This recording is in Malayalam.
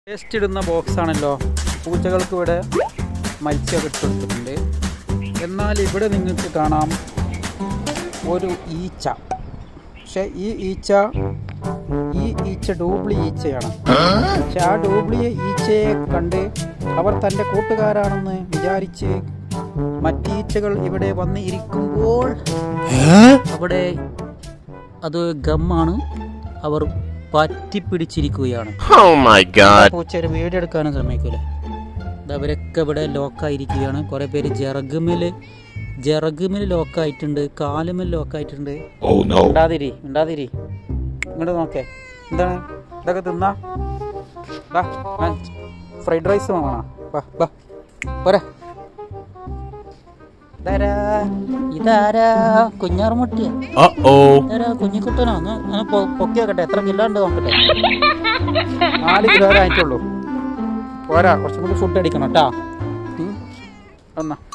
വേസ്റ്റ് ഇടുന്ന ബോക്സ് ആണല്ലോ പൂച്ചകൾക്ക് ഇവിടെ മത്സ്യം ഇട്ടുകൊടുത്തിട്ടുണ്ട് എന്നാൽ ഇവിടെ നിങ്ങൾക്ക് കാണാം ഒരു ഈച്ച പക്ഷെ ഈ ഈച്ച ഈ ഈച്ച ഡൂപ്ലി ഈച്ചയാണ് പക്ഷെ ആ ഡൂപ്ലി ഈച്ചയെ കണ്ട് അവർ തൻ്റെ കൂട്ടുകാരാണെന്ന് വിചാരിച്ച് മറ്റീച്ചകൾ ഇവിടെ വന്ന് ഇരിക്കുമ്പോൾ അവിടെ അത് ഗമ്മാണ് അവർ പറ്റിപ്പിടിച്ചിരിക്കുകയാണ് Oh my god. പൂച്ച ഒരു വീഡിയോ എടുക്കാനും ശ്രമിക്കൂലേ ഇത് അവരൊക്കെ ഇവിടെ ലോക്കായിരിക്കുകയാണ് കുറേ പേര് ജറഗുമിൽ ജറഗുമിൽ ലോക്കായിട്ടുണ്ട് കാലുമിൽ ലോക്കായിട്ടുണ്ട് Oh no. ഉണ്ടാതിരി ഉണ്ടാതിരി ഇങ്ങോട്ട് നോക്കേ എന്താണ് ഇതൊക്കെ തിന്നാ ബാ ഫ്രൈഡ് റൈസ് വേണോ ബാ ബാ പോരാ ഇതാരാ ഇതാരാ കുഞ്ഞാറുമുട്ടിയ Uh oh. ഇതാരാ കുഞ്ഞിക്കുട്ടനോ ഒന്ന് ഒന്ന് പൊ- പൊക്കി വെക്കട്ടെ എത്ര കിലോ ഉണ്ട് നോക്കട്ടെ നാല് കിലോ ആയിട്ടുള്ളൂ പോരാ കുറച്ചും കൂടി ഫുഡ് അടിക്കണം കേട്ടാ എന്നാ